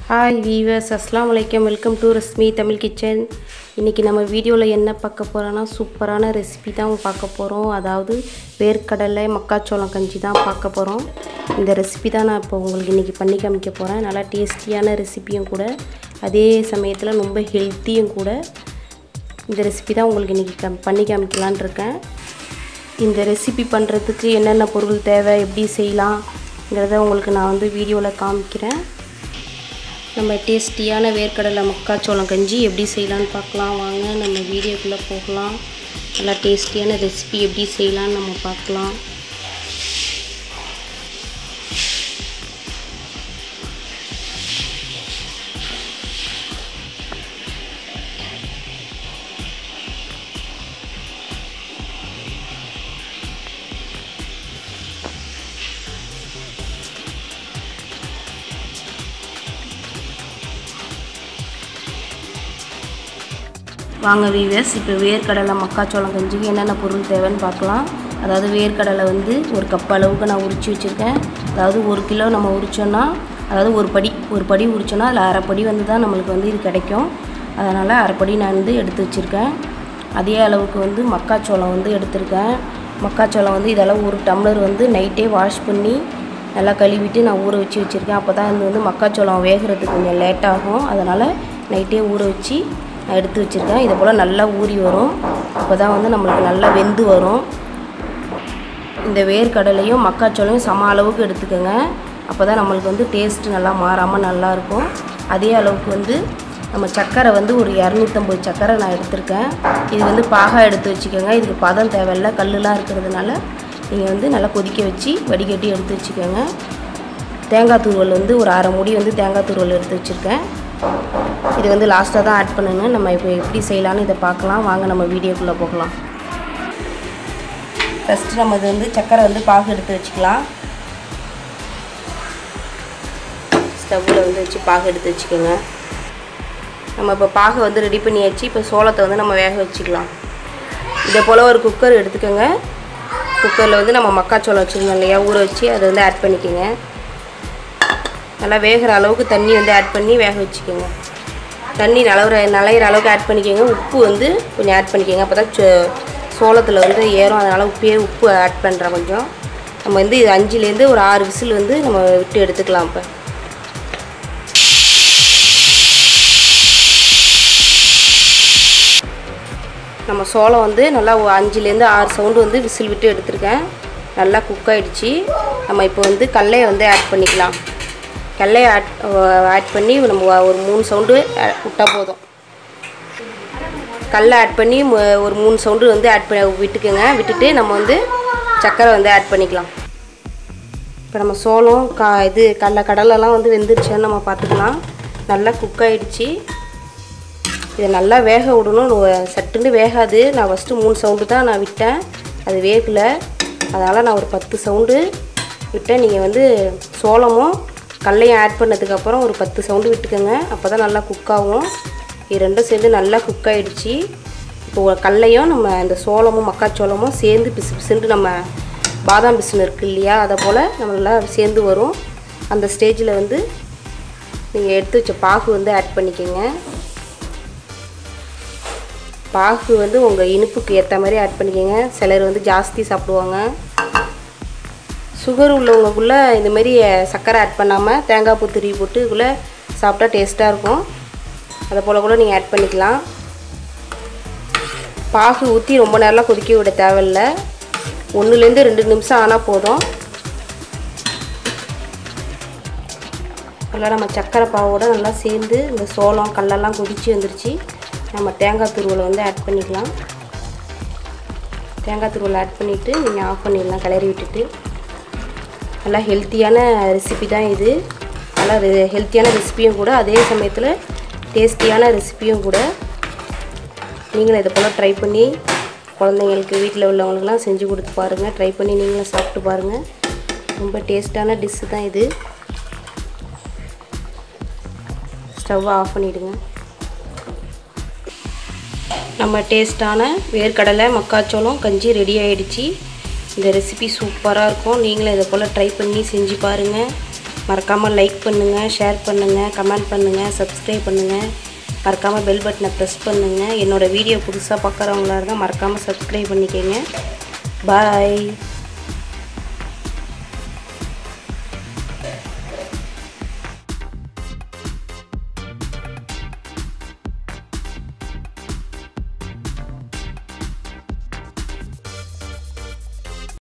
hi viewers அஸ்லாம் வலைக்கம் welcome to Rasmi Tamil kitchen இன்றைக்கி நம்ம வீடியோவில் என்ன பார்க்க போகிறோன்னா சூப்பரான ரெசிபி தான் பார்க்க போகிறோம் அதாவது வேர்க்கடலை மக்காச்சோளம் கஞ்சி தான் பார்க்க போகிறோம் இந்த ரெசிபி தான் நான் இப்போ உங்களுக்கு இன்றைக்கி பண்ணி காமிக்க போகிறேன் நல்லா டேஸ்டியான ரெசிபியும் கூட அதே சமயத்தில் ரொம்ப ஹெல்த்தியும் கூட இந்த ரெசிபி தான் உங்களுக்கு இன்றைக்கி கம் பண்ணி காமிக்கலான் இருக்கேன் இந்த ரெசிபி பண்ணுறதுக்கு என்னென்ன பொருள் தேவை எப்படி செய்யலாங்கிறத உங்களுக்கு நான் வந்து வீடியோவில் காமிக்கிறேன் நம்ம டேஸ்டியான வேர்க்கடலை மக்காச்சோளம் கஞ்சி எப்படி செய்யலான்னு பார்க்கலாம் வாங்க நம்ம வீடியோக்குள்ளே போகலாம் நல்லா டேஸ்டியான ரெசிபி எப்படி செய்யலான்னு நம்ம பார்க்கலாம் வாங்க வீவர்ஸ் இப்போ வேர்க்கடலை மக்காச்சோளம் கஞ்சிக்கு என்னென்ன பொருள் தேவைன்னு பார்க்கலாம் அதாவது வேர்க்கடலை வந்து ஒரு கப் அளவுக்கு நான் உரித்து வச்சுருக்கேன் அதாவது ஒரு கிலோ நம்ம உரித்தோன்னா அதாவது ஒரு படி ஒரு படி உரிச்சோன்னா அதில் அரைப்படி வந்து தான் நம்மளுக்கு வந்து இது கிடைக்கும் அதனால் அரைப்படி நான் வந்து எடுத்து வச்சுருக்கேன் அதே அளவுக்கு வந்து மக்காச்சோளம் வந்து எடுத்திருக்கேன் மக்காச்சோளம் வந்து இதெல்லாம் ஒரு டம்ளர் வந்து நைட்டே வாஷ் பண்ணி நல்லா கழுவிட்டு நான் ஊற வச்சு வச்சுருக்கேன் அப்போ தான் இது வந்து மக்காச்சோளம் வேகிறதுக்கு கொஞ்சம் லேட் ஆகும் அதனால் நைட்டே ஊற வச்சு நான் எடுத்து வச்சுருக்கேன் இதை போல் நல்லா ஊறி வரும் அப்போ தான் வந்து நம்மளுக்கு நல்லா வெந்து வரும் இந்த வேர்க்கடலையும் மக்காச்சோளையும் சம அளவுக்கு எடுத்துக்கோங்க அப்போ தான் நம்மளுக்கு வந்து டேஸ்ட்டு நல்லா மாறாமல் நல்லாயிருக்கும் அதே அளவுக்கு வந்து நம்ம சர்க்கரை வந்து ஒரு இரநூத்தம்பது சர்க்கரை நான் எடுத்திருக்கேன் இது வந்து பாகா எடுத்து வச்சுக்கோங்க இதுக்கு பதம் தேவையில்ல கல்லுலாம் இருக்கிறதுனால நீங்கள் வந்து நல்லா கொதிக்க வச்சு வடிகட்டி எடுத்து வச்சுக்கோங்க தேங்காய் துருவல் வந்து ஒரு அரை முடி வந்து தேங்காய் துருவல் எடுத்து வச்சுருக்கேன் இது வந்து லாஸ்ட்டாக தான் ஆட் பண்ணுங்க நம்ம இப்போ எப்படி செய்யலான்னு இதை பார்க்கலாம் வாங்க நம்ம வீடியோக்குள்ளே போகலாம் ஃபஸ்ட்டு நம்ம இது வந்து சக்கரை வந்து பாகு எடுத்து வச்சுக்கலாம் ஸ்டவ்வில் வந்து வச்சு பாகு எடுத்து வச்சுக்கோங்க நம்ம இப்போ பாகை வந்து ரெடி பண்ணியாச்சு இப்போ சோளத்தை வந்து நம்ம வேக வச்சுக்கலாம் இதை போல் ஒரு குக்கர் எடுத்துக்கோங்க குக்கரில் வந்து நம்ம மக்காச்சோளம் வச்சுருந்தோம் இல்லையா ஊற வச்சு அதை வந்து ஆட் பண்ணிக்கோங்க நல்லா வேகிற அளவுக்கு தண்ணி வந்து ஆட் பண்ணி வேக வச்சுக்கோங்க தண்ணி நலவுற நலையிற அளவுக்கு ஆட் பண்ணிக்கோங்க உப்பு வந்து கொஞ்சம் ஆட் பண்ணிக்கோங்க அப்போ தான் சோளத்தில் வந்து ஏறும் அதனால் உப்பே உப்பு ஆட் பண்ணுறேன் கொஞ்சம் நம்ம வந்து இது அஞ்சுலேருந்து ஒரு ஆறு விசில் வந்து நம்ம விட்டு எடுத்துக்கலாம் இப்போ நம்ம சோளம் வந்து நல்லா அஞ்சுலேருந்து ஆறு சவுண்டு வந்து விசில் விட்டு எடுத்திருக்கேன் நல்லா குக் ஆகிடுச்சு நம்ம இப்போ வந்து கடலையை வந்து ஆட் பண்ணிக்கலாம் கடலையை ஆட் ஆட் பண்ணி நம்ம ஒரு மூணு சவுண்டு விட்டால் போதும் கடலை ஆட் பண்ணி ஒரு மூணு சவுண்டு வந்து ஆட் பண்ணி விட்டுக்குங்க விட்டுட்டு நம்ம வந்து சர்க்கரை வந்து ஆட் பண்ணிக்கலாம் இப்போ நம்ம சோளம் கா இது கடலை கடலெல்லாம் வந்து வெந்துருச்சான்னு நம்ம பார்த்துக்கலாம் நல்லா குக் ஆகிடுச்சு இதை நல்லா வேக விடணும் சட்டுன்னு வேகாது நான் ஃபஸ்ட்டு மூணு சவுண்டு தான் நான் விட்டேன் அது வேகலை அதனால் நான் ஒரு பத்து சவுண்டு விட்டேன் நீங்கள் வந்து சோளமும் கடலையும் ஆட் பண்ணதுக்கப்புறம் ஒரு பத்து சவுண்டு விட்டுக்கோங்க அப்போ தான் நல்லா குக் ஆகும் இது ரெண்டும் சேர்ந்து நல்லா குக் ஆகிடுச்சு இப்போ கடலையும் நம்ம இந்த சோளமும் மக்காச்சோளமும் சேர்ந்து பிசு பிசுன்ட்டு நம்ம பாதாம் பிசுன்னு இருக்குது இல்லையா அதை போல் நம்ம நல்லா சேர்ந்து வரும் அந்த ஸ்டேஜில் வந்து நீங்கள் எடுத்து வச்ச பாகு வந்து ஆட் பண்ணிக்கோங்க பாகு வந்து உங்கள் இனிப்புக்கு ஏற்ற மாதிரி ஆட் பண்ணிக்கோங்க சிலர் வந்து ஜாஸ்தி சாப்பிடுவாங்க சுகர் உள்ளவங்களுக்குள்ளே இந்தமாரி சர்க்கரை ஆட் பண்ணாமல் தேங்காய் பூ துருவி போட்டு இதுக்குள்ளே சாப்பிட்டா டேஸ்ட்டாக இருக்கும் அதை போல் கூட நீங்கள் ஆட் பண்ணிக்கலாம் பாகு ஊற்றி ரொம்ப நேரம்லாம் கொதிக்க விட தேவையில்லை ஒன்றுலேருந்து ரெண்டு நிமிஷம் ஆனால் போதும் நல்லா நம்ம சர்க்கரை பாவோட நல்லா சேர்ந்து இந்த சோளம் கல்லெல்லாம் கொதித்து வந்துருச்சு நம்ம தேங்காய் துருவலை வந்து ஆட் பண்ணிக்கலாம் தேங்காய் துருவலை ஆட் பண்ணிவிட்டு நீங்கள் ஆஃப் பண்ணிடலாம் கிளறி விட்டுட்டு நல்லா ஹெல்த்தியான ரெசிபி தான் இது நல்லா ஹெல்த்தியான ரெசிபியும் கூட அதே சமயத்தில் டேஸ்டியான ரெசிபியும் கூட நீங்களும் இதை போல் ட்ரை பண்ணி குழந்தைங்களுக்கு வீட்டில் உள்ளவங்களுக்குலாம் செஞ்சு கொடுத்து பாருங்கள் ட்ரை பண்ணி நீங்களும் சாப்பிட்டு பாருங்கள் ரொம்ப டேஸ்ட்டான டிஷ்ஷு தான் இது ஸ்டவ்வை ஆஃப் பண்ணிவிடுங்க நம்ம டேஸ்ட்டான வேர்க்கடலை மக்காச்சோளம் கஞ்சி ரெடி ஆகிடுச்சு இந்த ரெசிபி சூப்பராக இருக்கும் நீங்களும் இதை போல் ட்ரை பண்ணி செஞ்சு பாருங்கள் மறக்காமல் லைக் பண்ணுங்கள் ஷேர் பண்ணுங்கள் கமெண்ட் பண்ணுங்கள் சப்ஸ்கிரைப் பண்ணுங்கள் மறக்காமல் பெல் பட்டனை ப்ரெஸ் பண்ணுங்கள் என்னோடய வீடியோ புதுசாக பார்க்குறவங்களா இருந்தால் மறக்காமல் சப்ஸ்கிரைப் பண்ணிக்கோங்க பாய்